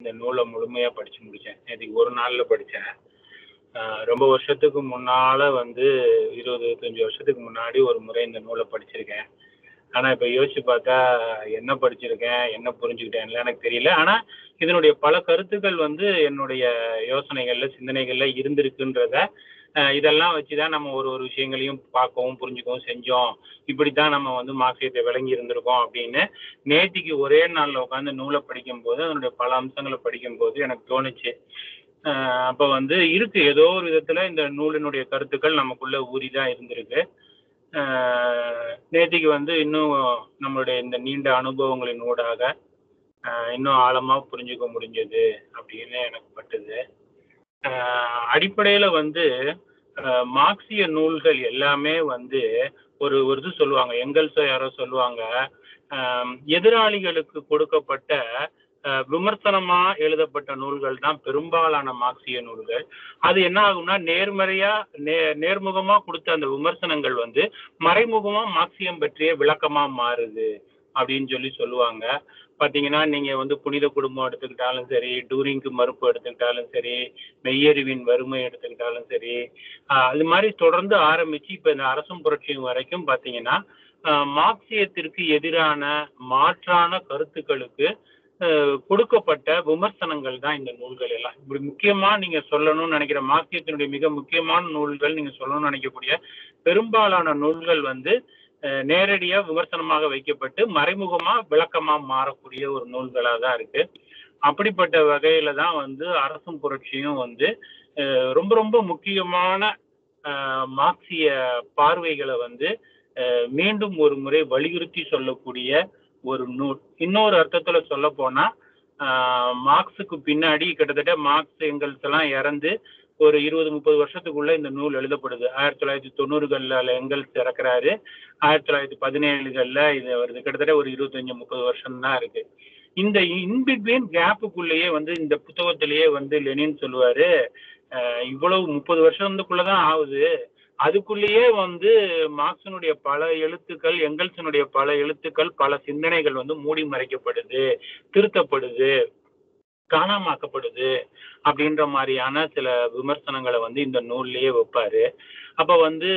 இந்த நூலை முழுமையா படிச்சு முடிச்சேன் நேற்றுக்கு ஒரு நாள்ல படிச்சேன் ஆஹ் ரொம்ப வருஷத்துக்கு முன்னால வந்து இருபது இருபத்தஞ்சு வருஷத்துக்கு முன்னாடி ஒரு முறை இந்த நூலை படிச்சிருக்கேன் ஆனா இப்ப யோசிச்சு பார்த்தா என்ன படிச்சிருக்கேன் என்ன புரிஞ்சுக்கிட்டேன்ல எனக்கு தெரியல ஆனா இதனுடைய பல கருத்துக்கள் வந்து என்னுடைய யோசனைகள்ல சிந்தனைகள்ல இருந்திருக்குன்றத ஆஹ் இதெல்லாம் வச்சுதான் நம்ம ஒரு ஒரு விஷயங்களையும் பார்க்கவும் புரிஞ்சுக்கவும் செஞ்சோம் இப்படித்தான் நம்ம வந்து மார்க்சியத்தை விளங்கி இருந்திருக்கோம் அப்படின்னு நேத்திக்கு ஒரே நாள்ல உட்காந்து நூலை படிக்கும் போது அதனுடைய பல அம்சங்களை படிக்கும் போது எனக்கு தோணுச்சு ஆஹ் அப்ப வந்து இருக்கு ஏதோ ஒரு விதத்துல இந்த நூலினுடைய கருத்துக்கள் நமக்குள்ள ஊறிதான் இருந்திருக்கு ஆஹ் நேத்திக்கு வந்து இன்னும் நம்மளுடைய இந்த நீண்ட அனுபவங்களின் ஊடாக ஆஹ் இன்னும் ஆழமா புரிஞ்சுக்க முடிஞ்சது அப்படின்னு எனக்கு பட்டுது ஆஹ் அடிப்படையில வந்து ஆஹ் மார்க்சிய நூல்கள் எல்லாமே வந்து ஒரு ஒரு இது சொல்லுவாங்க எங்கல்ஸோ யாரோ சொல்லுவாங்க ஆஹ் எதிராளிகளுக்கு கொடுக்கப்பட்ட ஆஹ் விமர்சனமா எழுதப்பட்ட நூல்கள் தான் பெரும்பாலான மார்க்சிய நூல்கள் அது என்ன ஆகும்னா நேர்மறையா நே நேர்முகமா கொடுத்த அந்த விமர்சனங்கள் வந்து மறைமுகமா மார்க்சியம் பற்றிய விளக்கமா மாறுது அப்படின்னு சொல்லி சொல்லுவாங்க பாத்தீங்கன்னா நீங்க வந்து புனித குடும்பம் எடுத்துக்கிட்டாலும் சரி டூரிங்க்கு மறுப்பு எடுத்துக்கிட்டாலும் சரி மெய்யறிவின் வறுமை எடுத்துக்கிட்டாலும் சரி ஆஹ் அது மாதிரி தொடர்ந்து ஆரம்பிச்சு இப்ப இந்த அரசும் புரட்சியும் வரைக்கும் பாத்தீங்கன்னா ஆஹ் மார்க்சியத்திற்கு எதிரான மாற்றான கருத்துக்களுக்கு ஆஹ் கொடுக்கப்பட்ட விமர்சனங்கள் தான் இந்த நூல்கள் எல்லாம் இப்படி முக்கியமா நீங்க சொல்லணும்னு நினைக்கிற மார்க்சியத்தினுடைய மிக முக்கியமான நூல்கள் நீங்க சொல்லணும்னு நினைக்கக்கூடிய பெரும்பாலான நூல்கள் வந்து அஹ் நேரடியா விமர்சனமாக வைக்கப்பட்டு மறைமுகமா விளக்கமா மாறக்கூடிய ஒரு நூல்களா தான் இருக்கு அப்படிப்பட்ட வகையில தான் வந்து அரசும் புரட்சியும் வந்து அஹ் ரொம்ப ரொம்ப முக்கியமான அஹ் மார்க்சிய பார்வைகளை வந்து அஹ் மீண்டும் ஒரு முறை வலியுறுத்தி சொல்லக்கூடிய ஒரு நூல் இன்னொரு அர்த்தத்துல சொல்ல போனா ஆஹ் மார்க்ஸுக்கு பின்னாடி கிட்டத்தட்ட மார்க்ஸ் எங்கல்ஸ் எல்லாம் இறந்து ஒரு இருபது முப்பது வருஷத்துக்குள்ள இந்த நூல் எழுதப்படுது ஆயிரத்தி தொள்ளாயிரத்தி தொண்ணூறுகள்ல எங்கல்ஸ் இறக்குறாரு ஆயிரத்தி தொள்ளாயிரத்தி பதினேழுகள்ல இது வருது கிட்டத்தட்ட ஒரு இருபத்தஞ்சு முப்பது வருஷம் தான் இருக்கு இந்த இன்பிட்வீன் கேப்புக்குள்ளேயே வந்து இந்த புத்தகத்திலேயே வந்து லெனின் சொல்லுவாரு அஹ் இவ்வளவு முப்பது வருஷத்துக்குள்ளதான் ஆகுது அதுக்குள்ளேயே வந்து மார்க்சனுடைய பல எழுத்துக்கள் எங்கல்சனுடைய பல எழுத்துக்கள் பல சிந்தனைகள் வந்து மூடி மறைக்கப்படுது திருத்தப்படுது காணாமாக்கப்படுது அப்படின்ற மாதிரியான சில விமர்சனங்களை வந்து இந்த நூல்லையே வைப்பாரு அப்ப வந்து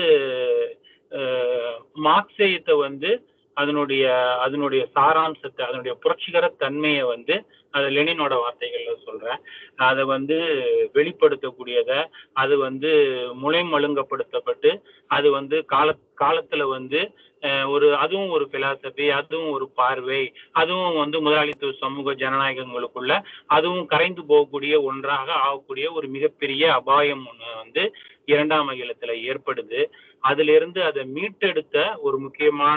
அஹ், மார்க்சியத்தை வந்து அதனுடைய அதனுடைய சாராம்சத்தை அதனுடைய புரட்சிகர தன்மையை வந்து அது லெனினோட வார்த்தைகள்ல சொல்றேன் அதை வந்து வெளிப்படுத்தக்கூடியத அது வந்து முளைமழுங்கப்படுத்தப்பட்டு அது வந்து கால காலத்துல வந்து அஹ், ஒரு அதுவும் ஒரு பிலாசபி அதுவும் ஒரு பார்வை அதுவும் வந்து முதலாளித்துவ சமூக ஜனநாயகங்களுக்குள்ள அதுவும் கரைந்து போகக்கூடிய ஒன்றாக ஆகக்கூடிய ஒரு மிகப்பெரிய அபாயம் ஒண்ணு வந்து இரண்டாம் அகிலத்துல ஏற்படுது அதுல இருந்து அதை மீட்டெடுத்த ஒரு முக்கியமான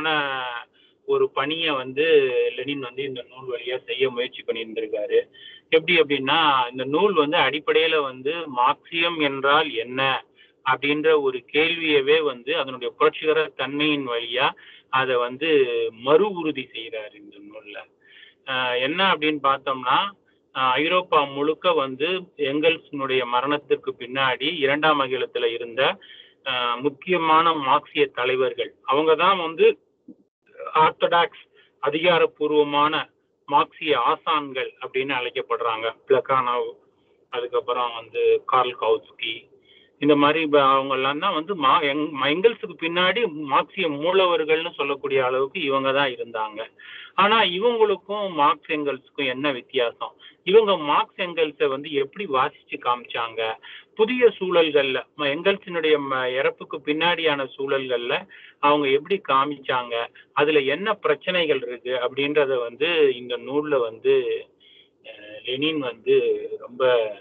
ஒரு பணியை வந்து லெனின் வந்து இந்த நூல் வழியா செய்ய முயற்சி பண்ணியிருந்திருக்காரு எப்படி அப்படின்னா இந்த நூல் வந்து அடிப்படையில வந்து மார்க்சியம் என்றால் என்ன அப்படின்ற ஒரு கேள்வியவே வந்து அதனுடைய புரட்சிகர தன்மையின் வழியா அதை வந்து மறு உறுதி செய்யறாரு இந்த நூல்ல ஆஹ் என்ன அப்படின்னு பார்த்தோம்னா ஆஹ் ஐரோப்பா முழுக்க வந்து எங்கல்ஸினுடைய மரணத்துக்கு பின்னாடி இரண்டாம் அகிலத்துல இருந்த ஆஹ் முக்கியமான மார்க்சிய தலைவர்கள் அவங்க தான் வந்து ஆர்த்தடாக்ஸ் அதிகாரப்பூர்வமான மார்க்சிய ஆசான்கள் அப்படின்னு அழைக்கப்படுறாங்க பிளக்கானவ் அதுக்கப்புறம் வந்து கார்ல் கவுஸ்கி இந்த மாதிரி இப்ப அவங்க எல்லாம் தான் வந்து மா எங் எங்கல்ஸுக்கு பின்னாடி மார்க்சிய மூலவர்கள்னு சொல்லக்கூடிய அளவுக்கு இவங்க தான் இருந்தாங்க ஆனா இவங்களுக்கும் மார்க்ஸ் எங்கல்ஸுக்கும் என்ன வித்தியாசம் இவங்க மார்க்ஸ் எங்கல்ஸை வந்து எப்படி வாசிச்சு காமிச்சாங்க புதிய சூழல்கள்ல ம- எங்கல்ஸினுடைய ம- இறப்புக்கு பின்னாடியான சூழல்கள்ல அவங்க எப்படி காமிச்சாங்க அதுல என்ன பிரச்சனைகள் இருக்கு அப்படின்றத வந்து இந்த நூல்ல வந்து அஹ், லெனின் வந்து ரொம்ப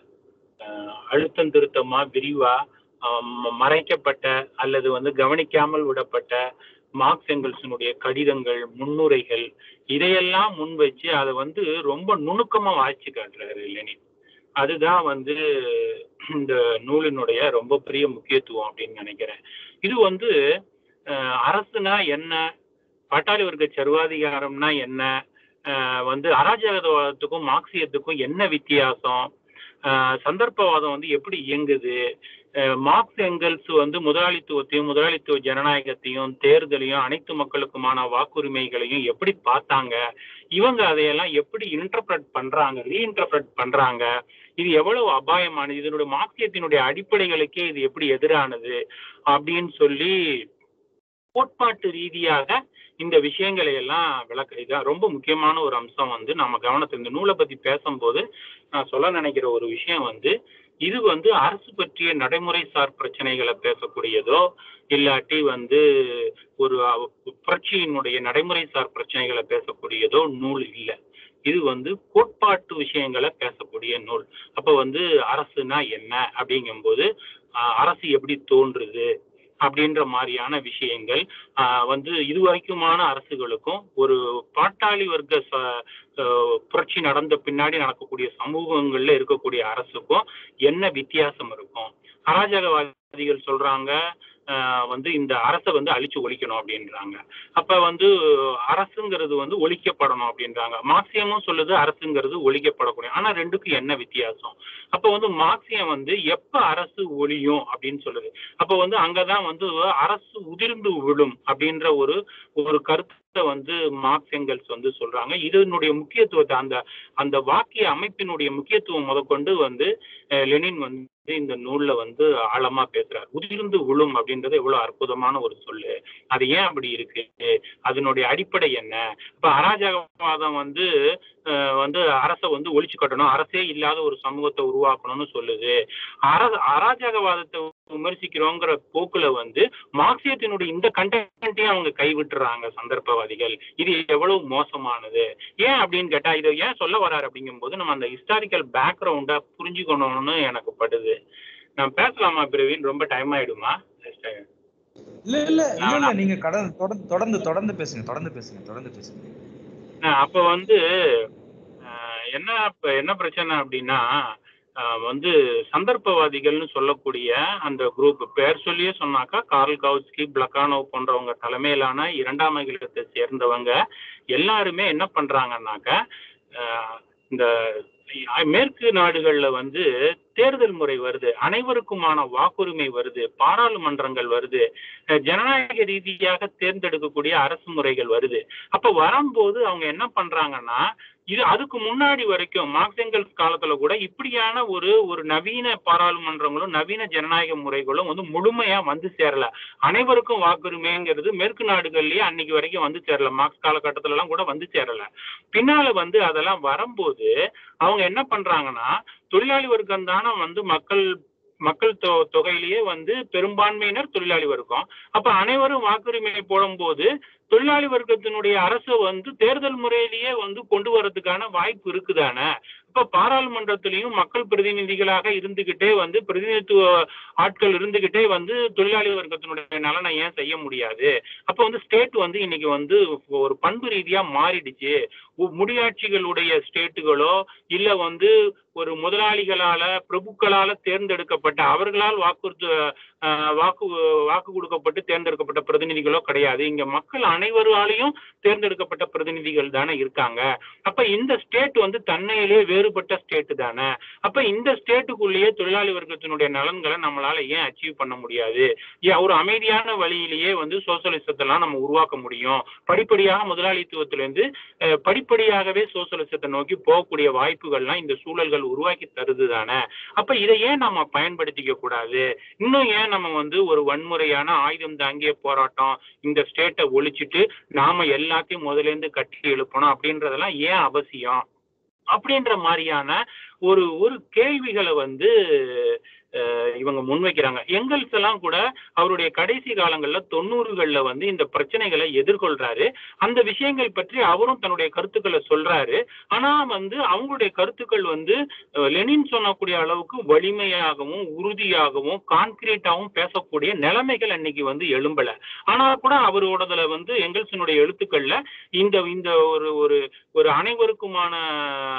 அஹ், அழுத்தம் திருத்தமா விரிவா அஹ், ம- மறைக்கப்பட்ட அல்லது வந்து கவனிக்காமல் விடப்பட்ட மார்க்ஸ் எங்கல்ஸினுடைய கடிதங்கள் முன்னுரைகள் இதையெல்லாம் முன் வச்சு அதை வந்து ரொம்ப நுணுக்கமா வாசிச்சு காட்டுறாரு லெனின் அதுதான் வந்து இந்த நூலினுடைய ரொம்ப பெரிய முக்கியத்துவம் அப்படின்னு நினைக்கிறேன் இது வந்து அஹ், அரசுனா என்ன பாட்டாளி வர்க்க சர்வாதிகாரம்னா என்ன அஹ், வந்து அராஜகவாதத்துக்கும் மார்க்சியத்துக்கும் என்ன வித்தியாசம் அஹ், சந்தர்ப்பவாதம் வந்து எப்படி இயங்குது அஹ், மார்க்ஸ் எங்கல்ஸ் வந்து முதலாளித்துவத்தையும் முதலாளித்துவ ஜனநாயகத்தையும் தேர்தலையும் அனைத்து மக்களுக்குமான வாக்குரிமைகளையும் எப்படி பார்த்தாங்க இவங்க அதையெல்லாம் எப்படி இன்டர்பிரட் பண்றாங்க ரீஇன்டர்பிரட் பண்றாங்க இது எவ்வளவு அபாயமானது இதனுடைய மார்க்சியத்தினுடைய அடிப்படைகளுக்கே இது எப்படி எதிரானது அப்படின்னு சொல்லி கோட்பாட்டு ரீதியாக இந்த விஷயங்களை எல்லாம் விளக்க இதான் ரொம்ப முக்கியமான ஒரு அம்சம் வந்து நம்ம கவனத்தில் இந்த நூலை பத்தி பேசும்போது நான் சொல்ல நினைக்கிற ஒரு விஷயம் வந்து இது வந்து அரசு பற்றிய நடைமுறை சார் பிரச்சனைகளை பேசக்கூடியதோ இல்லாட்டி வந்து ஒரு அஹ், புரட்சியினுடைய நடைமுறை சார் பிரச்சனைகளை பேசக்கூடியதோ நூல் இல்லை இது வந்து கோட்பாட்டு விஷயங்களை பேசக்கூடிய நூல் அப்ப வந்து அரசுனா என்ன அப்படிங்கும்போது அஹ், அரசு எப்படி தோன்றுது அப்படின்ற மாதிரியான விஷயங்கள் ஆஹ் வந்து இதுவரைக்குமான அரசுகளுக்கும் ஒரு பாட்டாளி வர்க்க ச ஆஹ் புரட்சி நடந்த பின்னாடி நடக்கக்கூடிய சமூகங்கள்ல இருக்கக்கூடிய அரசுக்கும் என்ன வித்தியாசம் இருக்கும் அராஜகவாதிகள் சொல்றாங்க ஆஹ் வந்து இந்த அரசை வந்து அழிச்சு ஒழிக்கணும் அப்படின்றாங்க அப்ப வந்து அரசுங்கிறது வந்து ஒழிக்கப்படணும் அப்படின்றாங்க மார்க்சியமும் சொல்லுது அரசுங்கிறது ஒழிக்கப்படக்கூடிய ஆனா ரெண்டுக்கும் என்ன வித்தியாசம் அப்ப வந்து மார்க்சியம் வந்து எப்ப அரசு ஒழியும் அப்படின்னு சொல்லுது அப்ப வந்து அங்கதான் வந்து அரசு உதிர்ந்து விழும் அப்படின்ற ஒரு ஒரு கருத்தை வந்து மார்க்ஸ் எங்கல்ஸ் வந்து சொல்றாங்க இதனுடைய முக்கியத்துவத்தை அந்த அந்த வாக்கிய அமைப்பினுடைய முக்கியத்துவம் முதற்கொண்டு வந்து அஹ், லெனின் வந்து இந்த நூல்ல வந்து ஆழமா பேசுறார் உதிர்ந்து விழும் அப்படின்றது எவ்வளவு அற்புதமான ஒரு சொல்லு அது ஏன் அப்படி இருக்கு அதனுடைய அடிப்படை என்ன இப்ப அராஜகவாதம் வந்து அஹ், வந்து அரசை வந்து ஒழிச்சு கட்டணும் அரசே இல்லாத ஒரு சமூகத்தை உருவாக்கணும்னு சொல்லுது அர அராஜகவாதத்தை விமர்சிக்கிறோங்கிற போக்குல வந்து மார்க்சியத்தினுடைய இந்த கண்டென்ட்டையும் அவங்க கைவிட்டுறாங்க சந்தர்ப்பவாதிகள் இது எவ்வளவு மோசமானது ஏன் அப்படின்னு கேட்டா இதை ஏன் சொல்ல வராரு அப்படிங்கும்போது நம்ம அந்த ஹிஸ்டாரிக்கல் பேக்ரவுண்டை புரிஞ்சுக்கணும்னு எனக்கு படுது நான் பேசலாமா பிரவீன் ரொம்ப டைம் ஆயிடுமா இல்ல இல்ல இல்ல இல்ல நீங்க கடந்து தொடர்ந்து தொடர்ந்து தொடர்ந்து பேசுங்க தொடர்ந்து பேசுங்க தொடர்ந்து பேசுங்க அஹ் அப்ப வந்து அஹ் என்ன இப்ப என்ன பிரச்சனை அப்படின்னா அஹ் வந்து சந்தர்ப்பவாதிகள்னு சொல்லக்கூடிய அந்த குரூப் பேர் சொல்லியே சொன்னாக்கா கார்ல் கவுஸ்கி பிளக்கானோவ் போன்றவங்க தலைமையிலான இரண்டாம் அகிலத்தை சேர்ந்தவங்க எல்லாருமே என்ன பண்றாங்கன்னாக்க அஹ் இந்த மேற்கு நாடுகள்ல வந்து தேர்தல் முறை வருது அனைவருக்குமான வாக்குரிமை வருது பாராளுமன்றங்கள் வருது அஹ் ஜனநாயக ரீதியாக தேர்ந்தெடுக்கக்கூடிய அரசு முறைகள் வருது அப்ப வரும்போது அவங்க என்ன பண்றாங்கன்னா இது அதுக்கு முன்னாடி வரைக்கும் மார்க்செங்கல்ஸ் காலத்துல கூட இப்படியான ஒரு ஒரு நவீன பாராளுமன்றங்களும் நவீன ஜனநாயக முறைகளும் வந்து முழுமையா வந்து சேரல அனைவருக்கும் வாக்குரிமைங்கிறது மேற்கு நாடுகள்லயே அன்னைக்கு வரைக்கும் வந்து சேரல மார்க்ஸ் காலகட்டத்துல எல்லாம் கூட வந்து சேரல பின்னால வந்து அதெல்லாம் வரும்போது அவங்க என்ன பண்றாங்கன்னா தொழிலாளி வர்க்கம் தானே வந்து மக்கள் மக்கள் தொ தொகையிலேயே வந்து பெரும்பான்மையினர் தொழிலாளி வர்க்கம் அப்ப அனைவரும் வாக்குரிமை போடும்போது தொழிலாளி வர்க்கத்தினுடைய அரசு வந்து தேர்தல் முறையிலேயே வந்து கொண்டு வரதுக்கான வாய்ப்பு இருக்குதானே இப்ப பாராளுமன்றத்திலையும் மக்கள் பிரதிநிதிகளாக இருந்துகிட்டே வந்து பிரதிநிதித்துவ ஆட்கள் இருந்துகிட்டே வந்து தொழிலாளி வர்க்கத்தினுடைய நலனை ஏன் செய்ய முடியாது அப்ப வந்து ஸ்டேட் வந்து இன்னைக்கு வந்து ஒரு பண்பு ரீதியா மாறிடுச்சு உ- முடியாட்சிகளுடைய ஸ்டேட்டுகளோ இல்ல வந்து ஒரு முதலாளிகளால பிரபுக்களால தேர்ந்தெடுக்கப்பட்ட அவர்களால் வாக்குறுதி அஹ், வாக்கு வாக்கு கொடுக்கப்பட்டு தேர்ந்தெடுக்கப்பட்ட பிரதிநிதிகளோ கிடையாது இங்க மக்கள் அனைவராலையும் தேர்ந்தெடுக்கப்பட்ட பிரதிநிதிகள் தானே இருக்காங்க அப்ப இந்த ஸ்டேட் வந்து தன்னையிலே வேறுபட்ட ஸ்டேட் தானே அப்ப இந்த ஸ்டேட்டுக்குள்ளேயே தொழிலாளி வர்க்கத்தினுடைய நலன்களை நம்மளால ஏன் அச்சீவ் பண்ண முடியாது ஏன் ஒரு அமைதியான வழியிலேயே வந்து சோசியலிசத்தெல்லாம் நம்ம உருவாக்க முடியும் படிப்படியாக முதலாளித்துவத்திலிருந்து அஹ், படிப்படியாகவே சோசியலிசத்தை நோக்கி போகக்கூடிய வாய்ப்புகள்லாம் இந்த சூழல்கள் உருவாக்கி தருது தானே அப்ப இதை ஏன் நம்ம பயன்படுத்திக்க கூடாது இன்னும் ஏன் நம்ம வந்து ஒரு வன்முறையான ஆயுதம் தாங்கிய போராட்டம் இந்த ஸ்டேட்டை ஒழிச்சிட்டு நாம எல்லாத்தையும் முதல்ல இருந்து கட்டி எழுப்பணும் அப்படின்றதெல்லாம் ஏன் அவசியம் அப்படின்ற மாதிரியான ஒரு ஒரு கேள்விகளை வந்து அஹ், இவங்க முன்வைக்கிறாங்க எங்கல்ஸ் எல்லாம் கூட அவருடைய கடைசி காலங்கள்ல தொண்ணூறுகள்ல வந்து இந்த பிரச்சனைகளை எதிர்கொள்றாரு அந்த விஷயங்கள் பற்றி அவரும் தன்னுடைய கருத்துக்களை சொல்றாரு ஆனா வந்து அவங்களுடைய கருத்துக்கள் வந்து அஹ், லெனின் சொன்னக்கூடிய அளவுக்கு வலிமையாகவும் உறுதியாகவும் கான்கிரீட்டாகவும் பேசக்கூடிய நிலைமைகள் அன்னைக்கு வந்து எழும்பல ஆனா கூட அவரோடதுல வந்து எங்கல்சனுடைய எழுத்துக்கள்ல இந்த இந்த ஒரு ஒரு ஒரு அனைவருக்குமான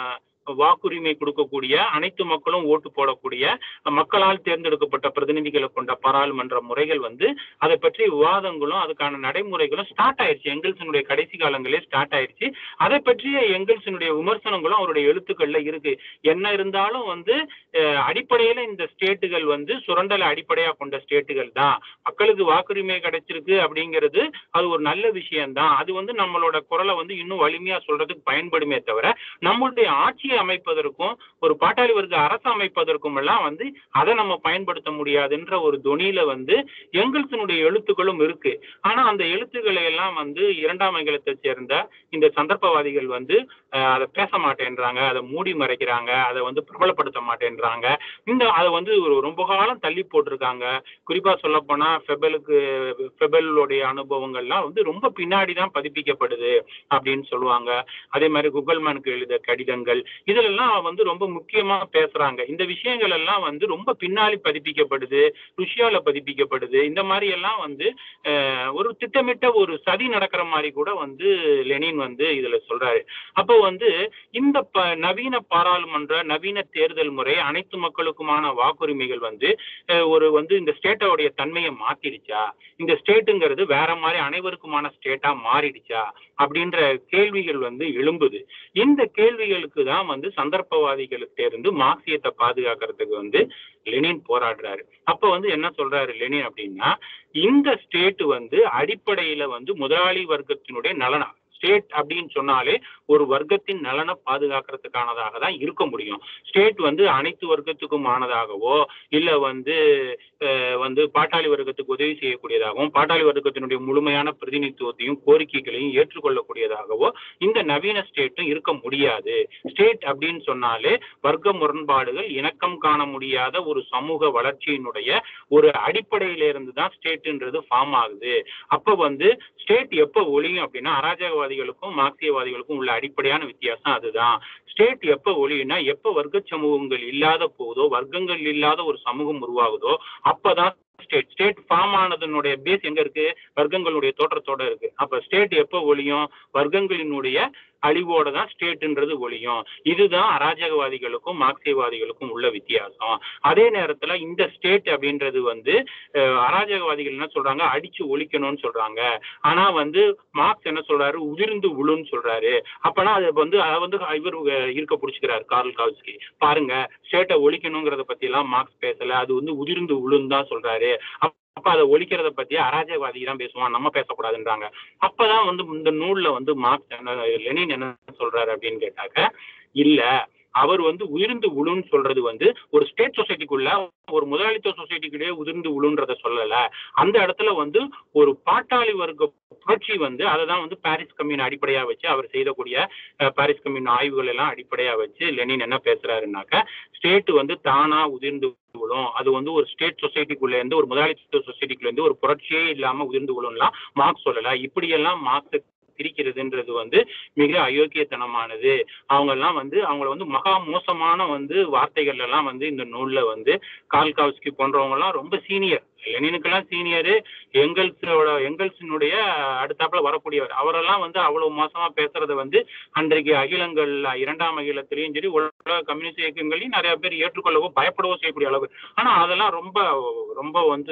வாக்குரிமை கொடுக்கக்கூடிய அனைத்து மக்களும் ஓட்டு போடக்கூடிய மக்களால் தேர்ந்தெடுக்கப்பட்ட பிரதிநிதிகளை கொண்ட பாராளுமன்ற முறைகள் வந்து அதை பற்றி விவாதங்களும் அதுக்கான நடைமுறைகளும் ஸ்டார்ட் ஆயிருச்சு எங்கெல்ஸினுடைய கடைசி காலங்களே ஸ்டார்ட் ஆயிருச்சு அதை பற்றிய எங்கெல்ஸினுடைய விமர்சனங்களும் அவருடைய எழுத்துக்கள்ல இருக்கு என்ன இருந்தாலும் வந்து அஹ், அடிப்படையில இந்த ஸ்டேட்டுகள் வந்து சுரண்டலை அடிப்படையா கொண்ட ஸ்டேட்டுகள் தான் மக்களுக்கு வாக்குரிமை கிடைச்சிருக்கு அப்படிங்கிறது அது ஒரு நல்ல விஷயம்தான் அது வந்து நம்மளோட குரலை வந்து இன்னும் வலிமையா சொல்றதுக்கு பயன்படுமே தவிர நம்மளுடைய ஆட்சியை அமைப்பதற்கும் ஒரு பாட்டாளி வர்க்க அரசு அமைப்பதற்கும் எல்லாம் வந்து அதை நம்ம பயன்படுத்த முடியாதுன்ற ஒரு தொனியில வந்து எங்கெல்ஸினுடைய எழுத்துக்களும் இருக்கு ஆனா அந்த எழுத்துக்களை எல்லாம் வந்து இரண்டாம் அகிலத்தை சேர்ந்த இந்த சந்தர்ப்பவாதிகள் வந்து அஹ், அதை பேச மாட்டேன்றாங்க அதை மூடி மறைக்கிறாங்க அதை வந்து பிரபலப்படுத்த மாட்டேன்றாங்க இந்த அதை வந்து ஒரு ரொம்ப காலம் தள்ளி போட்டிருக்காங்க குறிப்பா சொல்ல போனா ஃபெபலுக்கு ஃபெபலுடைய அனுபவங்கள்லாம் வந்து ரொம்ப பின்னாடி தான் பதிப்பிக்கப்படுது அப்படின்னு சொல்லுவாங்க அதே மாதிரி குகல்மேனுக்கு எழுத கடிதங்கள் இதுலெல்லாம் வந்து ரொம்ப முக்கியமா பேசுறாங்க இந்த விஷயங்கள் எல்லாம் வந்து ரொம்ப பின்னாடி பதிப்பிக்கப்படுது ருஷ்யால பதிப்பிக்கப்படுது இந்த மாதிரி எல்லாம் வந்து அஹ், ஒரு திட்டமிட்ட ஒரு சதி நடக்கிற மாதிரி கூட வந்து லெனின் வந்து இதுல சொல்றாரு அப்போ வந்து இந்த ப நவீன பாராளுமன்ற நவீன தேர்தல் முறை அனைத்து மக்களுக்குமான வாக்குரிமைகள் வந்து அஹ், ஒரு வந்து இந்த ஸ்டேட்டோடைய தன்மையை மாத்திடுச்சா இந்த ஸ்டேட்டுங்கிறது வேற மாதிரி அனைவருக்குமான ஸ்டேட்டா மாறிடுச்சா அப்படின்ற கேள்விகள் வந்து எழும்புது இந்த கேள்விகளுக்கு தான் வந்து சந்தர்ப்பவாதிகளுக்கு இருந்து மார்க்சியத்தை பாதுகாக்கிறதுக்கு வந்து லெனின் போராடுறாரு அப்ப வந்து என்ன சொல்றாரு லெனின் அப்படின்னா இந்த ஸ்டேட் வந்து அடிப்படையில வந்து முதலாளி வர்க்கத்தினுடைய நலனா ஸ்டேட் அப்படின்னு சொன்னாலே ஒரு வர்க்கத்தின் நலனை பாதுகாக்கிறதுக்கானதாக தான் இருக்க முடியும் ஸ்டேட் வந்து அனைத்து வர்க்கத்துக்கும் ஆனதாகவோ இல்ல வந்து அஹ், வந்து பாட்டாளி வர்க்கத்துக்கு உதவி செய்யக்கூடியதாகவும் பாட்டாளி வர்க்கத்தினுடைய முழுமையான பிரதிநிதித்துவத்தையும் கோரிக்கைகளையும் ஏற்றுக்கொள்ளக்கூடியதாகவோ இந்த நவீன ஸ்டேட்டும் இருக்க முடியாது ஸ்டேட் அப்படின்னு சொன்னாலே வர்க்க முரண்பாடுகள் இணக்கம் காண முடியாத ஒரு சமூக வளர்ச்சியினுடைய ஒரு அடிப்படையில இருந்து தான் ஸ்டேட்ன்றது ஃபார்ம் ஆகுது அப்ப வந்து ஸ்டேட் எப்ப ஒழியும் அப்படின்னா அராஜகவாதிகளுக்கும் மார்க்சியவாதிகளுக்கும் உள்ள அடிப்படையான வித்தியாசம் அதுதான் ஸ்டேட் எப்ப ஒழியும்னா எப்ப வர்க்க சமூகங்கள் இல்லாத போதோ வர்க்கங்கள் இல்லாத ஒரு சமூகம் உருவாகுதோ அப்பதான் ஸ்டேட் ஸ்டேட் ஃபார்ம் ஆனதனுடைய பேஸ் எங்க இருக்கு வர்க்கங்களுடைய தோற்றத்தோட இருக்கு அப்ப ஸ்டேட் எப்ப ஒழியும் வர்க்கங்களினுடைய அழிவோட தான் ஸ்டேட்ன்றது ஒழியும் இதுதான் அராஜகவாதிகளுக்கும் மார்க்சியவாதிகளுக்கும் உள்ள வித்தியாசம் அதே நேரத்துல இந்த ஸ்டேட் அப்படின்றது வந்து அஹ், அராஜகவாதிகள் என்ன சொல்றாங்க அடிச்சு ஒழிக்கணும்னு சொல்றாங்க ஆனா வந்து மார்க்ஸ் என்ன சொல்றாரு உதிர்ந்து விழுன்னு சொல்றாரு அப்பனா அது வந்து அதை வந்து இவர் அஹ், இருக்க பிடிச்சிக்கிறாரு கார்ல் காவ்ஸ்கி பாருங்க ஸ்டேட்டை ஒழிக்கணுங்கிறத பத்தி எல்லாம் மார்க்ஸ் பேசல அது வந்து உதிர்ந்து விழுன்னு தான் சொல்றாரு அப்ப அப்ப அதை ஒழிக்கிறத பத்தி அராஜகவாதி தான் பேசுவான் நம்ம பேசக்கூடாதுன்றாங்க அப்பதான் வந்து இந்த நூல்ல வந்து மார்க்ஸ் என்ன லெனின் என்ன சொல்றாரு அப்படின்னு கேட்டாக்க இல்ல அவர் வந்து உதிர்ந்து உளுன்னு சொல்றது வந்து ஒரு ஸ்டேட் சொசைட்டிக்குள்ள ஒரு முதலாளித்துவ சொசைட்டிக்குள்ளே உதிர்ந்து உளுன்றத சொல்லல அந்த இடத்துல வந்து ஒரு பாட்டாளி வர்க்க புரட்சி வந்து அதை தான் வந்து பாரிஸ் கம்யூன் அடிப்படையா வச்சு அவர் செய்யக்கூடிய அஹ், பாரிஸ் கம்யூன் ஆய்வுகள் எல்லாம் அடிப்படையா வச்சு லெனின் என்ன பேசுறாருன்னாக்க ஸ்டேட் வந்து தானா உதிர்ந்து விழும் அது வந்து ஒரு ஸ்டேட் சொசைட்டிக்குள்ள இருந்து ஒரு முதலாளித்துவ சொசைட்டிக்குள்ள இருந்து ஒரு புரட்சியே இல்லாம உதிர்ந்து விழும்லாம் மார்க்ஸ் சொல்லல இப்படியெல்லாம் மார்க்ஸ் பிரிக்கிறதுன்றது வந்து மிக அயோக்கியத்தனமானது அவங்க எல்லாம் வந்து அவங்கள வந்து மகா மோசமான வந்து வார்த்தைகள் எல்லாம் வந்து இந்த நூல்ல வந்து கால்காவ்ஸ்கி போன்றவங்க எல்லாம் ரொம்ப சீனியர் லெனினுக்கெல்லாம் சீனியரு எங்கல்ஸோட எங்கல்ஸினுடைய அடுத்தாப்புல வரக்கூடியவர் அவரெல்லாம் வந்து அவ்வளவு மோசமா பேசுறத வந்து அன்றைக்கு அகிலங்கள் இரண்டாம் அகிலத்திலையும் சரி உலக கம்யூனிஸ்ட் இயக்கங்களையும் நிறைய பேர் ஏற்றுக்கொள்ளவோ பயப்படவோ செய்யக்கூடிய அளவு ஆனா அதெல்லாம் ரொம்ப ரொம்ப வந்து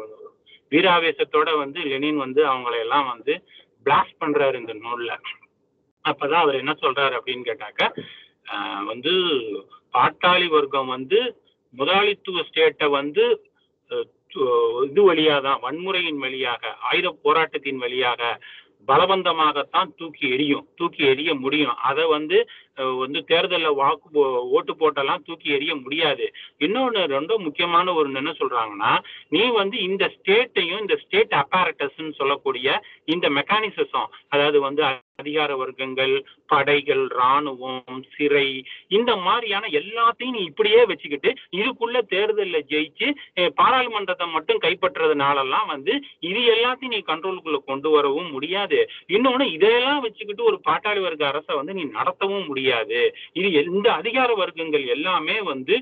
வீராவேசத்தோட வந்து லெனின் வந்து அவங்களை எல்லாம் வந்து பிளாஸ்ட் பண்றாரு இந்த நூல்ல அப்பதான் அவர் என்ன சொல்றாரு அப்படின்னு கேட்டாக்க ஆஹ் வந்து பாட்டாளி வர்க்கம் வந்து முதலாளித்துவ ஸ்டேட்டை வந்து அஹ், து- இது வழியாக தான் வன்முறையின் வழியாக ஆயுத போராட்டத்தின் வழியாக பலவந்தமாகத்தான் தூக்கி எறியும் தூக்கி எறிய முடியும் அதை வந்து அஹ், வந்து தேர்தலில் வாக்கு போ- ஓட்டு போட்டெல்லாம் தூக்கி எறிய முடியாது இன்னொன்று ரொம்ப முக்கியமான ஒரு என்ன சொல்றாங்கன்னா நீ வந்து இந்த ஸ்டேட்டையும் இந்த ஸ்டேட் அப்பாரட்டஸ்ன்னு சொல்லக்கூடிய இந்த மெக்கானிசம் அதாவது வந்து அதிகார வர்க்கங்கள் படைகள் ராணுவம் சிறை இந்த மாதிரியான எல்லாத்தையும் நீ இப்படியே வச்சுக்கிட்டு இதுக்குள்ள தேர்தலில் ஜெயிச்சு அஹ், பாராளுமன்றத்தை மட்டும் கைப்பற்றுறதுனாலலாம் வந்து இது எல்லாத்தையும் நீ கண்ட்ரோலுக்குள்ள கொண்டு வரவும் முடியாது இன்னொன்னு இதையெல்லாம் வச்சுக்கிட்டு ஒரு பாட்டாளி வர்க்க அரசை வந்து நீ நடத்தவும் முடியாது இது இந்த அதிகார வர்க்கங்கள் எல்லாமே வந்து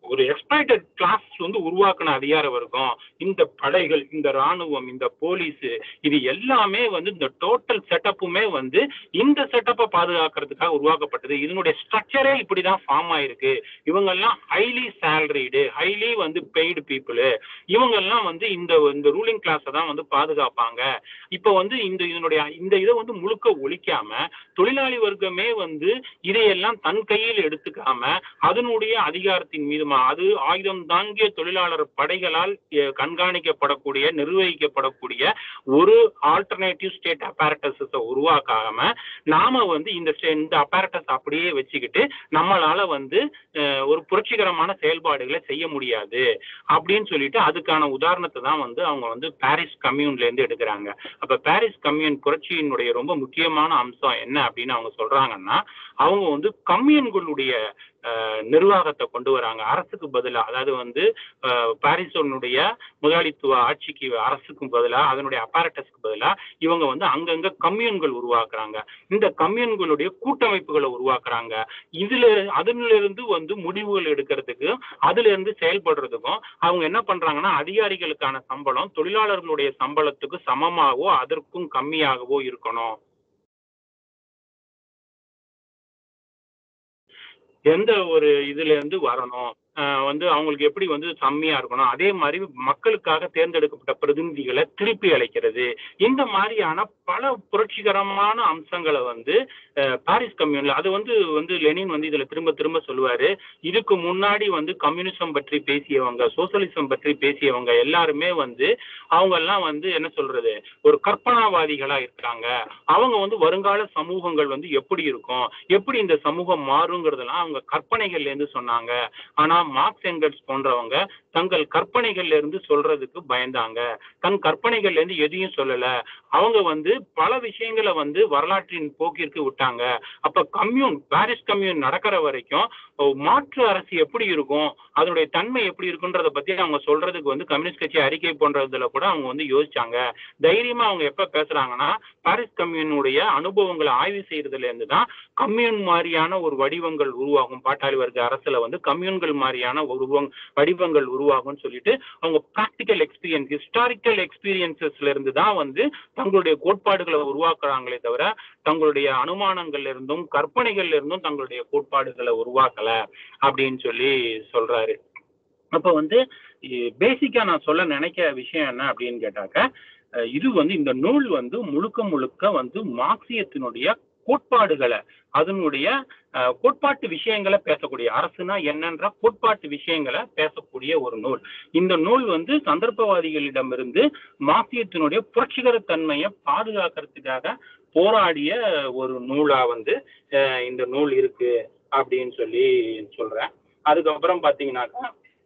ஒரு எக்ஸ்பைட்டட் கிளாஸ் வந்து உருவாக்கின அதிகார வர்க்கம் இந்த படைகள் இந்த ராணுவம் இந்த போலீஸ் இது எல்லாமே வந்து இந்த டோட்டல் செட்டப்புமே வந்து இந்த செட்டப்பை பாதுகாக்கிறதுக்காக உருவாக்கப்பட்டது இதனுடைய ஸ்ட்ரக்சரே இப்படிதான் ஃபார்ம் ஆயிருக்கு இவங்கெல்லாம் ஹைலி சேலரிடு ஹைலி வந்து பெய்டு பீப்புள் இவங்கெல்லாம் வந்து இந்த இந்த ரூலிங் கிளாஸை தான் வந்து பாதுகாப்பாங்க இப்போ வந்து இந்த இதனுடைய இந்த இதை வந்து முழுக்க ஒழிக்காம தொழிலாளி வர்க்கமே வந்து இதையெல்லாம் தன் கையில் எடுத்துக்காம அதனுடைய அதிகாரத்தின் மீது அது ஆயுதம் தாங்கிய தொழிலாளர் படைகளால் அஹ், கண்காணிக்கப்படக்கூடிய நிர்வகிக்கப்படக்கூடிய ஒரு ஆல்டர்னேட்டிவ் ஸ்டேட் அப்பாரட்டஸை உருவாக்காம நாம வந்து இந்த ஸ்டே- இந்த அப்பாரட்டஸ் அப்படியே வச்சுக்கிட்டு நம்மளால வந்து அஹ், ஒரு புரட்சிகரமான செயல்பாடுகளை செய்ய முடியாது அப்படின்னு சொல்லிட்டு அதுக்கான உதாரணத்தை தான் வந்து அவங்க வந்து பாரிஸ் கம்யூன்ல இருந்து எடுக்கிறாங்க அப்ப பாரிஸ் கம்யூன் புரட்சியினுடைய ரொம்ப முக்கியமான அம்சம் என்ன அப்படின்னு அவங்க சொல்றாங்கன்னா அவங்க வந்து கம்யூன்களுடைய அஹ், நிர்வாகத்தை கொண்டு வராங்க அரசுக்கு பதிலா அதாவது வந்து அஹ், பாரிஸோனுடைய முதலாளித்துவ ஆட்சிக்கு அரசுக்கு பதிலா அதனுடைய அப்பாரட்டஸ்க்கு பதிலா இவங்க வந்து அங்கங்க கம்யூன்கள் உருவாக்குறாங்க இந்த கம்யூன்களுடைய கூட்டமைப்புகளை உருவாக்குறாங்க இதுல அதுல இருந்து வந்து முடிவுகள் எடுக்கிறதுக்கு அதுல இருந்து செயல்படுறதுக்கும் அவங்க என்ன பண்றாங்கன்னா அதிகாரிகளுக்கான சம்பளம் தொழிலாளர்களுடைய சம்பளத்துக்கு சமமாகவோ அதற்கும் கம்மியாகவோ இருக்கணும் எந்த ஒரு இதுல இருந்து வரணும் ஆஹ் வந்து அவங்களுக்கு எப்படி வந்து செம்மையா இருக்கணும் அதே மாதிரி மக்களுக்காக தேர்ந்தெடுக்கப்பட்ட பிரதிநிதிகளை திருப்பி அழைக்கிறது இந்த மாதிரியான பல புரட்சிகரமான அம்சங்களை வந்து ஆஹ் பாரிஸ் கம்யூன்ல அது வந்து வந்து லெனின் வந்து இதுல திரும்ப திரும்ப சொல்லுவாரு இதுக்கு முன்னாடி வந்து கம்யூனிசம் பற்றி பேசியவங்க சோசலிசம் பற்றி பேசியவங்க எல்லாருமே வந்து அவங்க எல்லாம் வந்து என்ன சொல்றது ஒரு கற்பனாவாதிகளா இருக்காங்க அவங்க வந்து வருங்கால சமூகங்கள் வந்து எப்படி இருக்கும் எப்படி இந்த சமூகம் மாறுங்கிறதெல்லாம் அவங்க கற்பனைகள்ல இருந்து சொன்னாங்க ஆனா மார்க்ஸ் எங்கல்ஸ் போன்றவங்க தங்கள் கற்பனைகள்ல இருந்து சொல்றதுக்கு பயந்தாங்க தன் கற்பனைகள்ல இருந்து எதையும் சொல்லல அவங்க வந்து பல விஷயங்களை வந்து வரலாற்றின் போக்கிற்கு விட்டாங்க அப்ப கம்யூன் பாரிஸ் கம்யூன் நடக்கிற வரைக்கும் ஒரு மாற்று அரசு எப்படி இருக்கும் அதனுடைய தன்மை எப்படி இருக்குன்றத பத்தி அவங்க சொல்றதுக்கு வந்து கம்யூனிஸ்ட் கட்சி அறிக்கை போன்றதுல கூட அவங்க வந்து யோசிச்சாங்க தைரியமா அவங்க எப்ப பேசுறாங்கன்னா பாரிஸ் கம்யூனுடைய அனுபவங்களை ஆய்வு செய்யறதுல இருந்து தான் கம்யூன் மாதிரியான ஒரு வடிவங்கள் உருவாகும் பாட்டாளி வர்க்க அரசுல வந்து கம்யூன்கள் மாதிரியான உருவங் வடிவங்கள் உருவாகும்னு சொல்லிட்டு அவங்க ப்ராக்டிக்கல் எக்ஸ்பீரியன்ஸ் ஹிஸ்டாரிக்கல் எக்ஸ்பீரியன்சஸ்ல இருந்து தான் வந்து தங்களுடைய கோட்பாடுகளை உருவாக்குறாங்களே தவிர தங்களுடைய அனுமானங்கள்ல இருந்தும் கற்பனைகள்ல இருந்தும் தங்களுடைய கோட்பாடுகளை உருவாக்கல அப்படின்னு சொல்லி சொல்றாரு அப்ப வந்து பேசிக்கா நான் சொல்ல நினைக்கிற விஷயம் என்ன அப்படின்னு கேட்டாக்க அஹ் இது வந்து இந்த நூல் வந்து முழுக்க முழுக்க வந்து மார்க்சியத்தினுடைய கோட்பாடுகளை அதனுடைய அஹ், கோட்பாட்டு விஷயங்களை பேசக்கூடிய அரசுனா என்னன்ற கோட்பாட்டு விஷயங்களை பேசக்கூடிய ஒரு நூல் இந்த நூல் வந்து சந்தர்ப்பவாதிகளிடமிருந்து மார்க்சியத்தினுடைய புரட்சிகர தன்மையை பாதுகாக்கிறதுக்காக போராடிய ஒரு நூலா வந்து அஹ், இந்த நூல் இருக்கு அப்படின்னு சொல்லி சொல்றேன் அதுக்கப்புறம் பாத்தீங்கன்னாக்கா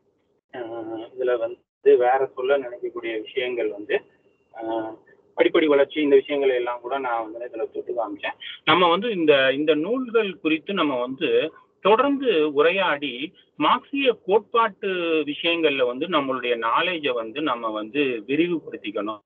அஹ், இதுல வந்து வேற சொல்ல நினைக்கக்கூடிய விஷயங்கள் வந்து அஹ், படிப்படி வளர்ச்சி இந்த விஷயங்கள் எல்லாம் கூட நான் வந்து இதுல தொட்டு காமிச்சேன் நம்ம வந்து இந்த இந்த நூல்கள் குறித்து நம்ம வந்து தொடர்ந்து உரையாடி மார்க்சிய கோட்பாட்டு விஷயங்கள்ல வந்து நம்மளுடைய நாலேஜை வந்து நம்ம வந்து விரிவுபடுத்திக்கணும்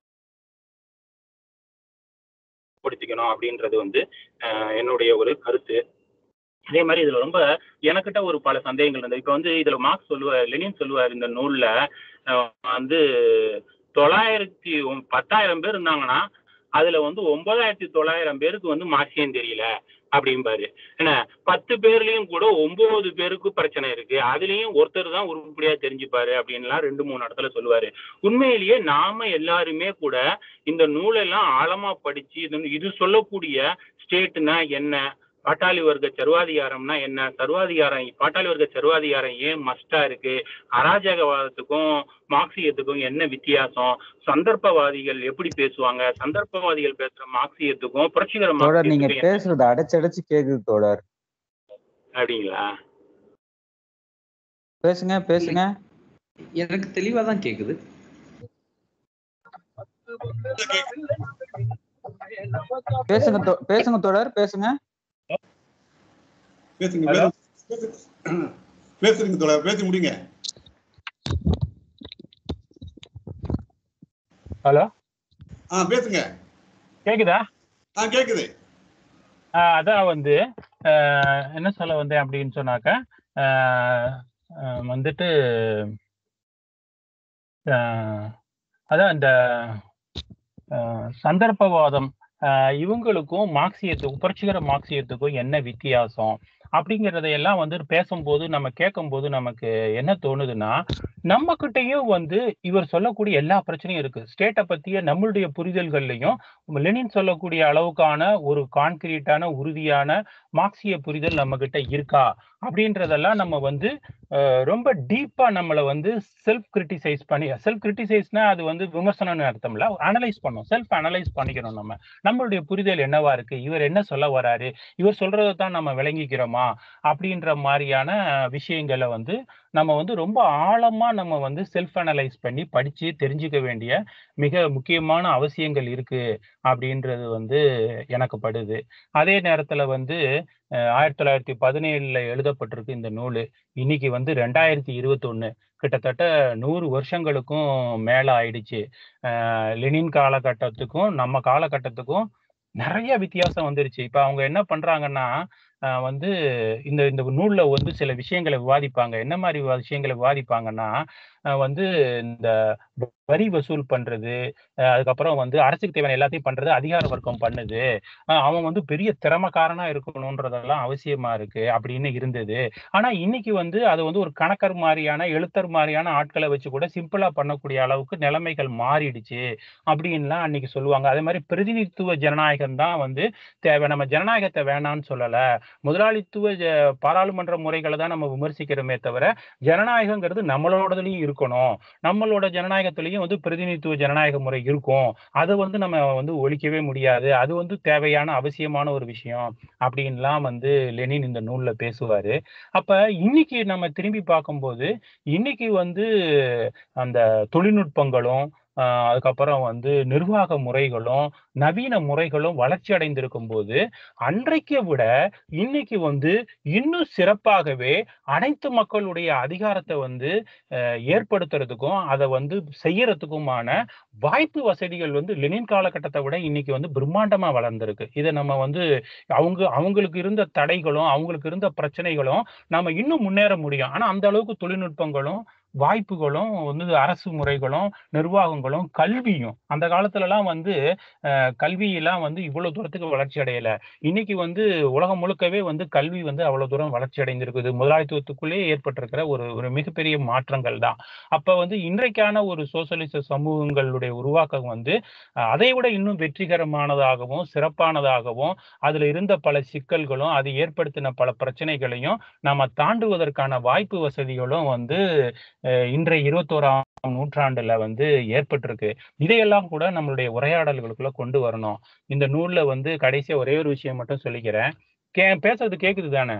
படுத்திக்கணும் அப்படின்றது வந்து அஹ், என்னுடைய ஒரு கருத்து அதே மாதிரி இதுல ரொம்ப எனக்கிட்ட ஒரு பல சந்தேகங்கள் இருந்தது இப்ப வந்து இதுல மார்க்ஸ் சொல்லுவார் லெனின் சொல்லுவார் இந்த நூல்ல அஹ், வந்து தொள்ளாயிரத்தி ஒம்- பத்தாயிரம் பேர் இருந்தாங்கன்னா அதுல வந்து ஒன்பதாயிரத்தி தொள்ளாயிரம் பேருக்கு வந்து மார்க்சியம் தெரியல அப்படிம்பாரு என்ன பத்து பேர்லயும் கூட ஒன்பது பேருக்கு பிரச்சனை இருக்கு அதுலயும் ஒருத்தர் தான் உருப்படியா தெரிஞ்சுப்பாரு அப்படின்லாம் ரெண்டு மூணு இடத்துல சொல்லுவாரு உண்மையிலேயே நாம எல்லாருமே கூட இந்த நூலெல்லாம் ஆழமா படிச்சு இது இது சொல்லக்கூடிய ஸ்டேட்னா என்ன பாட்டாளி வர்க்க சர்வாதிகாரம்னா என்ன சர்வாதிகாரம் பாட்டாளி வர்க்க சர்வாதிகாரம் ஏன் மஸ்டா இருக்கு அராஜகவாதத்துக்கும் மார்க்சியத்துக்கும் என்ன வித்தியாசம் சந்தர்ப்பவாதிகள் எப்படி பேசுவாங்க சந்தர்ப்பவாதிகள் பேசுற மார்க்சியத்துக்கும் புரட்சிகர தோழர் நீங்க மார்க்சியத்துக்கும் என்ன- பேசுறது அடைச்சு அடைச்சு கேக்குது தோழர் அப்படிங்களா பேசுங்க பேசுங்க எனக்கு தெளிவா தான் கேக்குது பேசுங்க தோ- பேசுங்க தோழர் பேசுங்க பேசுங்க Hello? பேசுங்க. பேசுறீங்க தோழர் பேசி முடிங்க ஹலோ ஆ பேசுங்க கேக்குதா ஆ கேக்குது ஆஹ் அதான் வந்து ஆஹ் என்ன சொல்ல வந்தேன் அப்படின்னு சொன்னாக்க ஆஹ் அஹ் வந்துட்டு அஹ் அதான் இந்த அஹ் சந்தர்ப்பவாதம் அஹ் இவங்களுக்கும் மார்க்சியத்துக்கும் புரட்சிகர மார்க்சியத்துக்கும் என்ன வித்தியாசம் அப்படிங்கிறதையெல்லாம் வந்து பேசும்போது நம்ம கேட்கும்போது நமக்கு என்ன தோணுதுன்னா நம்ம கிட்டயும் வந்து இவர் சொல்லக்கூடிய எல்லா பிரச்சனையும் இருக்கு ஸ்டேட்டை பத்திய நம்மளுடைய புரிதல்கள்லையும் லெனின் சொல்லக்கூடிய அளவுக்கான ஒரு கான்கிரீட்டான உறுதியான மார்க்சிய புரிதல் நம்ம கிட்ட இருக்கா அப்படின்றதெல்லாம் நம்ம வந்து அஹ், ரொம்ப டீப்பா நம்மளை வந்து செல்ஃப் கிரிட்டிசைஸ் பண்ணி செல்ஃப் கிரிட்டிசைஸ்னா அது வந்து விமர்சனம்னு அர்த்தம் இல்ல அனலைஸ் பண்ணணும் செல்ஃப் அனலைஸ் பண்ணிக்கணும் நம்ம நம்மளுடைய புரிதல் என்னவா இருக்கு இவர் என்ன சொல்ல வராரு இவர் சொல்றதை தான் நம்ம விளங்கிக்கிறோமா அப்படின்ற மாதிரியான விஷயங்களை வந்து நம்ம வந்து ரொம்ப ஆழமா நம்ம வந்து செல்ஃப் அனலைஸ் பண்ணி படிச்சு தெரிஞ்சுக்க வேண்டிய மிக முக்கியமான அவசியங்கள் இருக்கு அப்படின்றது வந்து எனக்கு படுது அதே நேரத்துல வந்து அஹ், ஆயிரத்தி தொள்ளாயிரத்தி பதினேழுல எழுதப்பட்டிருக்கு இந்த நூல் இன்னைக்கு வந்து ரெண்டாயிரத்தி இருபத்தொன்னு கிட்டத்தட்ட நூறு வருஷங்களுக்கும் மேல ஆயிடுச்சு அஹ், லெனின் காலகட்டத்துக்கும் நம்ம காலகட்டத்துக்கும் நிறைய வித்தியாசம் வந்துருச்சு இப்ப அவங்க என்ன பண்றாங்கன்னா அஹ், வந்து இந்த இந்த நூல்ல வந்து சில விஷயங்களை விவாதிப்பாங்க என்ன மாதிரி விவா- விஷயங்களை விவாதிப்பாங்கன்னா அஹ், வந்து இந்த வரி வசூல் பண்றது அஹ், அதுக்கப்புறம் வந்து அரசுக்கு தேவையான எல்லாத்தையும் பண்றது அதிகார வர்க்கம் பண்ணுது அஹ், அவன் வந்து பெரிய திறமக்காரனா இருக்கணும்ன்றதெல்லாம் அவசியமா இருக்கு அப்படின்னு இருந்தது ஆனா இன்னைக்கு வந்து அது வந்து ஒரு கணக்கர் மாதிரியான எழுத்தர் மாதிரியான ஆட்களை வச்சு கூட சிம்பிளா பண்ணக்கூடிய அளவுக்கு நிலைமைகள் மாறிடுச்சு அப்படின்லாம் அன்னைக்கு சொல்லுவாங்க அதே மாதிரி பிரதிநிதித்துவ ஜனநாயகம் தான் வந்து தேவை நம்ம ஜனநாயகத்தை வேணாம்னு சொல்லல முதலாளித்துவ ஜ- பாராளுமன்ற முறைகளை தான் நம்ம விமர்சிக்கிறோமே தவிர ஜனநாயகங்கிறது நம்மளோடதுலயும் இருக்கணும் நம்மளோட ஜனநாயகத்திலையும் வந்து பிரதிநிதித்துவ ஜனநாயக முறை இருக்கும் அதை வந்து நம்ம வந்து ஒழிக்கவே முடியாது அது வந்து தேவையான அவசியமான ஒரு விஷயம் அப்படின்லாம் வந்து லெனின் இந்த நூல்ல பேசுவாரு அப்ப இன்னைக்கு நம்ம திரும்பி பார்க்கும்போது இன்னைக்கு வந்து அந்த தொழில்நுட்பங்களும் ஆஹ் அதுக்கப்புறம் வந்து நிர்வாக முறைகளும் நவீன முறைகளும் வளர்ச்சி அடைந்திருக்கும் போது அன்றைக்கு விட இன்னைக்கு வந்து இன்னும் சிறப்பாகவே அனைத்து மக்களுடைய அதிகாரத்தை வந்து அஹ், ஏற்படுத்துறதுக்கும் அதை வந்து செய்யறதுக்குமான வாய்ப்பு வசதிகள் வந்து லெனின் காலகட்டத்தை விட இன்னைக்கு வந்து பிரம்மாண்டமா வளர்ந்திருக்கு இதை நம்ம வந்து அவங்க அவங்களுக்கு இருந்த தடைகளும் அவங்களுக்கு இருந்த பிரச்சனைகளும் நாம இன்னும் முன்னேற முடியும் ஆனா அந்த அளவுக்கு தொழில்நுட்பங்களும் வாய்ப்புகளும் வந்து அரசு முறைகளும் நிர்வாகங்களும் கல்வியும் அந்த காலத்துல எல்லாம் வந்து அஹ், கல்வியெல்லாம் வந்து இவ்வளவு தூரத்துக்கு வளர்ச்சி அடையல இன்னைக்கு வந்து உலகம் முழுக்கவே வந்து கல்வி வந்து அவ்வளவு தூரம் வளர்ச்சி அடைந்திருக்குது முதலாளித்துவத்துக்குள்ளே ஏற்பட்டிருக்கிற ஒரு ஒரு மிகப்பெரிய மாற்றங்கள் தான் அப்ப வந்து இன்றைக்கான ஒரு சோசலிச சமூகங்களுடைய உருவாக்கம் வந்து அஹ், அதை விட இன்னும் வெற்றிகரமானதாகவும் சிறப்பானதாகவும் அதுல இருந்த பல சிக்கல்களும் அது ஏற்படுத்தின பல பிரச்சனைகளையும் நாம தாண்டுவதற்கான வாய்ப்பு வசதிகளும் வந்து அஹ், இன்றைய இருபத்தோராம் நூற்றாண்டுல வந்து ஏற்பட்டிருக்கு இதையெல்லாம் கூட நம்மளுடைய உரையாடல்களுக்குள்ள கொண்டு வரணும் இந்த நூல்ல வந்து கடைசியா ஒரே ஒரு விஷயம் மட்டும் சொல்லிக்கிறேன் கே பேசுறது கேக்குது தானே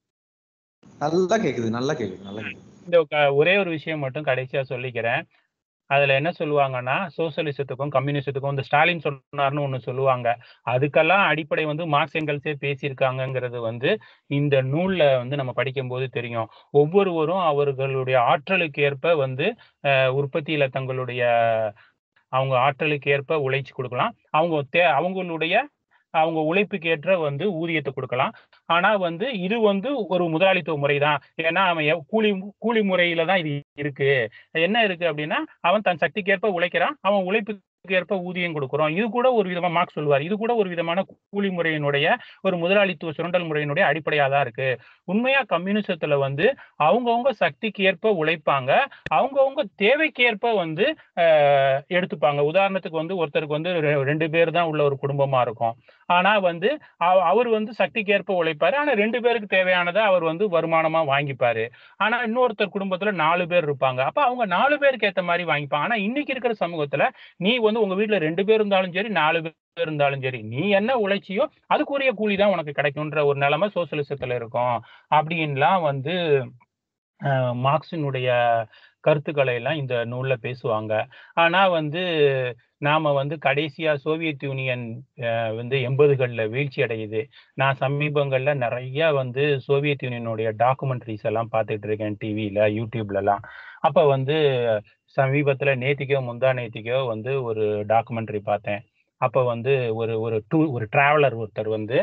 நல்லா கேக்குது நல்லா கேக்குது நல்லா கேக்குது இந்த க- ஒரே ஒரு விஷயம் மட்டும் கடைசியா சொல்லிக்கிறேன் அதுல என்ன சொல்லுவாங்கன்னா சோசியலிசத்துக்கும் கம்யூனிசத்துக்கும் இந்த ஸ்டாலின் சொன்னார்னு ஒண்ணு சொல்லுவாங்க அதுக்கெல்லாம் அடிப்படை வந்து மார்க்ஸ் எங்கல்ஸே பேசியிருக்காங்கங்கிறது வந்து இந்த நூல்ல வந்து நம்ம படிக்கும்போது தெரியும் ஒவ்வொருவரும் அவர்களுடைய ஆற்றலுக்கு ஏற்ப வந்து அஹ், உற்பத்தியில தங்களுடைய அவங்க ஆற்றலுக்கு ஏற்ப உழைச்சு கொடுக்கலாம் அவங்க தே அவங்களுடைய அவங்க உழைப்புக்கு ஏற்ற வந்து ஊதியத்தை கொடுக்கலாம் ஆனா வந்து இது வந்து ஒரு முதலாளித்துவ முறை தான் ஏன்னா அவன் எவ்- கூலி கூலி முறையில தான் இது இருக்கு என்ன இருக்கு அப்படின்னா அவன் தன் சக்திக்கு ஏற்ப உழைக்கிறான் அவன் உழைப்புக்கு ஏற்ப ஊதியம் கொடுக்குறோம் இது கூட ஒரு விதமா மார்க்ஸ் சொல்லுவார் இது கூட ஒரு விதமான கூலி முறையினுடைய ஒரு முதலாளித்துவ சுரண்டல் முறையினுடைய அடிப்படையா தான் இருக்கு உண்மையா கம்யூனிசத்துல வந்து அவங்கவங்க சக்திக்கு ஏற்ப உழைப்பாங்க அவங்கவங்க தேவைக்கு ஏற்ப வந்து ஆஹ், எடுத்துப்பாங்க உதாரணத்துக்கு வந்து ஒருத்தருக்கு வந்து ரெ- ரெண்டு பேர் தான் உள்ள ஒரு குடும்பமா இருக்கும் ஆனா வந்து அவ- அவர் வந்து சக்திக்கு ஏற்ப உழைப்பாரு ஆனா ரெண்டு பேருக்கு தேவையானதை அவர் வந்து வருமானமா வாங்கிப்பாரு ஆனா இன்னொருத்தர் குடும்பத்துல நாலு பேர் இருப்பாங்க அப்ப அவங்க நாலு பேருக்கு ஏத்த மாதிரி வாங்கிப்பாங்க ஆனா இன்னைக்கு இருக்கிற சமூகத்துல நீ வந்து உங்க வீட்டுல ரெண்டு பேர் இருந்தாலும் சரி நாலு பேர் இருந்தாலும் சரி நீ என்ன உழைச்சியோ அதுக்குரிய கூலி தான் உனக்கு கிடைக்கும்ன்ற ஒரு நிலைமை சோசியலிசத்துல இருக்கும் அப்படின்லாம் வந்து அஹ், மார்க்சினுடைய கருத்துக்களை எல்லாம் இந்த நூல்ல பேசுவாங்க ஆனா வந்து நாம வந்து கடைசியா சோவியத் யூனியன் அஹ், வந்து எண்பதுகள்ல வீழ்ச்சி அடையுது நான் சமீபங்கள்ல நிறைய வந்து சோவியத் யூனியனுடைய டாக்குமெண்ட்ரிஸ் எல்லாம் பார்த்துட்டு இருக்கேன் டிவியில யூடியூப்ல எல்லாம் அப்ப வந்து சமீபத்துல நேத்திக்கோ முந்தா நேத்திக்கோ வந்து ஒரு டாக்குமெண்ட்ரி பார்த்தேன் அப்ப வந்து ஒரு ஒரு டூ ஒரு டிராவலர் ஒருத்தர் வந்து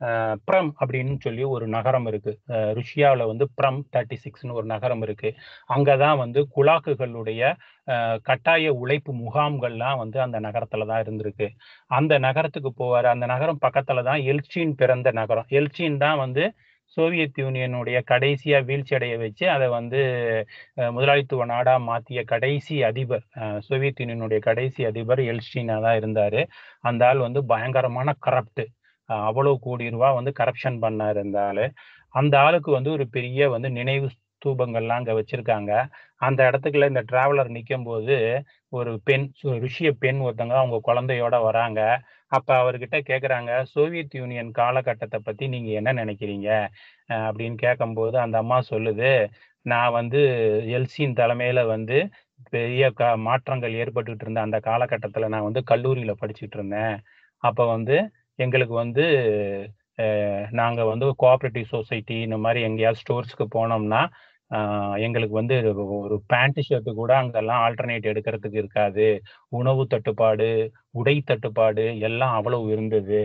அஹ், ப்ரம் அப்படின்னு சொல்லி ஒரு நகரம் இருக்கு அஹ், ருஷ்யாவுல வந்து ப்ரம் தேர்ட்டி சிக்ஸ்னு ஒரு நகரம் இருக்கு அங்கதான் வந்து குலாக்குகளுடைய அஹ், கட்டாய உழைப்பு முகாம்கள்லாம் வந்து அந்த நகரத்துல தான் இருந்திருக்கு அந்த நகரத்துக்கு போவாரு அந்த நகரம் பக்கத்துல தான் எல்ச்சின் பிறந்த நகரம் எல்ச்சின் தான் வந்து சோவியத் யூனியனுடைய கடைசியா வீழ்ச்சி அடைய வச்சு அதை வந்து அஹ், முதலாளித்துவ நாடா மாத்திய கடைசி அதிபர் அஹ், சோவியத் யூனியனுடைய கடைசி அதிபர் எல்ஸ்டீனா தான் இருந்தாரு அந்த ஆள் வந்து பயங்கரமான கரப்ட் அவ்வளவு கோடி ரூபாய் வந்து கரப்ஷன் பண்ணாரு இந்த ஆளு அந்த ஆளுக்கு வந்து ஒரு பெரிய வந்து நினைவு ஸ்தூபங்கள்லாம் அங்க வச்சிருக்காங்க அந்த இடத்துக்குள்ள இந்த டிராவலர் நிற்கும் போது ஒரு பெண் சு- ருஷ்ய பெண் ஒருத்தங்க அவங்க குழந்தையோட வராங்க அப்ப அவர்கிட்ட கேக்குறாங்க சோவியத் யூனியன் காலகட்டத்தை பத்தி நீங்க என்ன நினைக்கிறீங்க அஹ் அப்படின்னு கேட்கும்போது அந்த அம்மா சொல்லுது நான் வந்து எல்சின் தலைமையில வந்து பெரிய க மாற்றங்கள் ஏற்பட்டுட்டு இருந்த அந்த காலகட்டத்துல நான் வந்து கல்லூரியில படிச்சுட்டு இருந்தேன் அப்ப வந்து எங்களுக்கு வந்து அஹ், நாங்க வந்து கோஆபரேட்டிவ் சொசைட்டி இந்த மாதிரி எங்கேயாவது ஸ்டோர்ஸ்க்கு போனோம்னா ஆஹ், எங்களுக்கு வந்து ஒரு பேண்ட் ஷர்ட் கூட அங்கெல்லாம் ஆல்டர்னேட் எடுக்கிறதுக்கு இருக்காது உணவு தட்டுப்பாடு உடை தட்டுப்பாடு எல்லாம் அவ்வளவு இருந்தது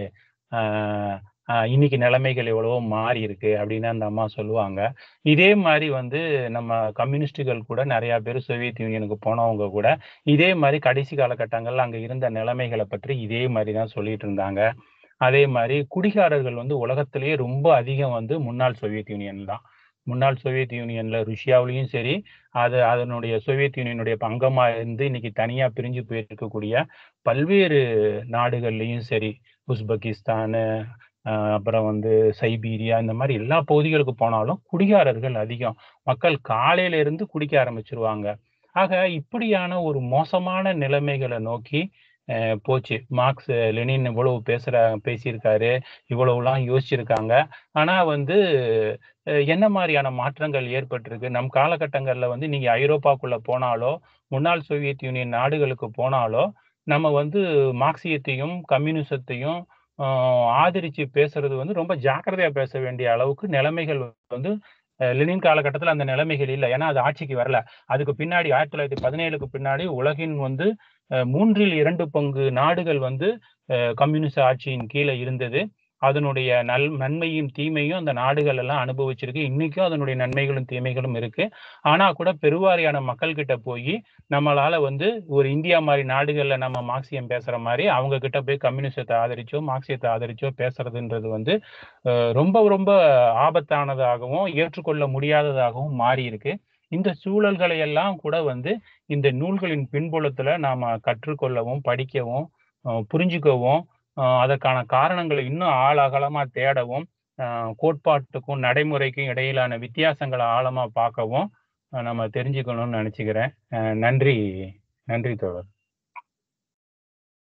ஆஹ், ஆஹ், இன்னைக்கு நிலைமைகள் எவ்வளவோ மாறி இருக்கு அப்படின்னு அந்த அம்மா சொல்லுவாங்க இதே மாதிரி வந்து நம்ம கம்யூனிஸ்டுகள் கூட நிறைய பேர் சோவியத் யூனியனுக்கு போனவங்க கூட இதே மாதிரி கடைசி காலகட்டங்கள்ல அங்க இருந்த நிலைமைகளை பற்றி இதே மாதிரி தான் சொல்லிட்டு இருந்தாங்க அதே மாதிரி குடிகாரர்கள் வந்து உலகத்திலேயே ரொம்ப அதிகம் வந்து முன்னாள் சோவியத் யூனியன் தான் முன்னாள் சோவியத் யூனியன்ல ருஷ்யாவிலையும் சரி அது அதனுடைய சோவியத் யூனியனுடைய பங்கமா இருந்து இன்னைக்கு தனியா பிரிஞ்சு போயிருக்கக்கூடிய பல்வேறு நாடுகள்லயும் சரி உஸ்பெகிஸ்தானு ஆஹ் அப்புறம் வந்து சைபீரியா இந்த மாதிரி எல்லா பகுதிகளுக்கு போனாலும் குடிகாரர்கள் அதிகம் மக்கள் காலையில இருந்து குடிக்க ஆரம்பிச்சிருவாங்க ஆக இப்படியான ஒரு மோசமான நிலைமைகளை நோக்கி அஹ், போச்சு மார்க்ஸ் லெனின் இவ்வளவு பேசுற பேசியிருக்காரு இவ்வளவுலாம் யோசிச்சிருக்காங்க ஆனா வந்து அஹ், என்ன மாதிரியான மாற்றங்கள் ஏற்பட்டிருக்கு நம் காலகட்டங்கள்ல வந்து நீங்க ஐரோப்பாக்குள்ள போனாலோ முன்னாள் சோவியத் யூனியன் நாடுகளுக்கு போனாலோ நம்ம வந்து மார்க்சியத்தையும் கம்யூனிசத்தையும் ஆஹ் ஆதரிச்சு பேசுறது வந்து ரொம்ப ஜாக்கிரதையா பேச வேண்டிய அளவுக்கு நிலைமைகள் வந்து அஹ் லெனின் காலகட்டத்தில் அந்த நிலைமைகள் இல்லை ஏன்னா அது ஆட்சிக்கு வரல அதுக்கு பின்னாடி ஆயிரத்தி தொள்ளாயிரத்தி பதினேழுக்கு பின்னாடி உலகின் வந்து அஹ் மூன்றில் இரண்டு பங்கு நாடுகள் வந்து அஹ் கம்யூனிச ஆட்சியின் கீழே இருந்தது அதனுடைய நல் நன்மையும் தீமையும் அந்த நாடுகள் எல்லாம் அனுபவிச்சிருக்கு இன்னைக்கும் அதனுடைய நன்மைகளும் தீமைகளும் இருக்கு ஆனா கூட பெருவாரியான மக்கள் கிட்ட போய் நம்மளால வந்து ஒரு இந்தியா மாதிரி நாடுகள்ல நம்ம மார்க்சியம் பேசுற மாதிரி அவங்க கிட்ட போய் கம்யூனிசத்தை ஆதரிச்சோ மார்க்சியத்தை ஆதரிச்சோ பேசுறதுன்றது வந்து அஹ், ரொம்ப ரொம்ப ஆபத்தானதாகவும் ஏற்றுக்கொள்ள முடியாததாகவும் மாறி இருக்கு இந்த சூழல்களை எல்லாம் கூட வந்து இந்த நூல்களின் பின்புலத்துல நாம கற்றுக்கொள்ளவும் படிக்கவும் அஹ், புரிஞ்சுக்கவும் அஹ், அதற்கான காரணங்களை இன்னும் ஆழகலமா தேடவும் அஹ், கோட்பாட்டுக்கும் நடைமுறைக்கும் இடையிலான வித்தியாசங்களை ஆழமா பார்க்கவும் அஹ், நம்ம தெரிஞ்சுக்கணும்னு நினைச்சுக்கிறேன் அஹ், நன்றி நன்றி தோழர்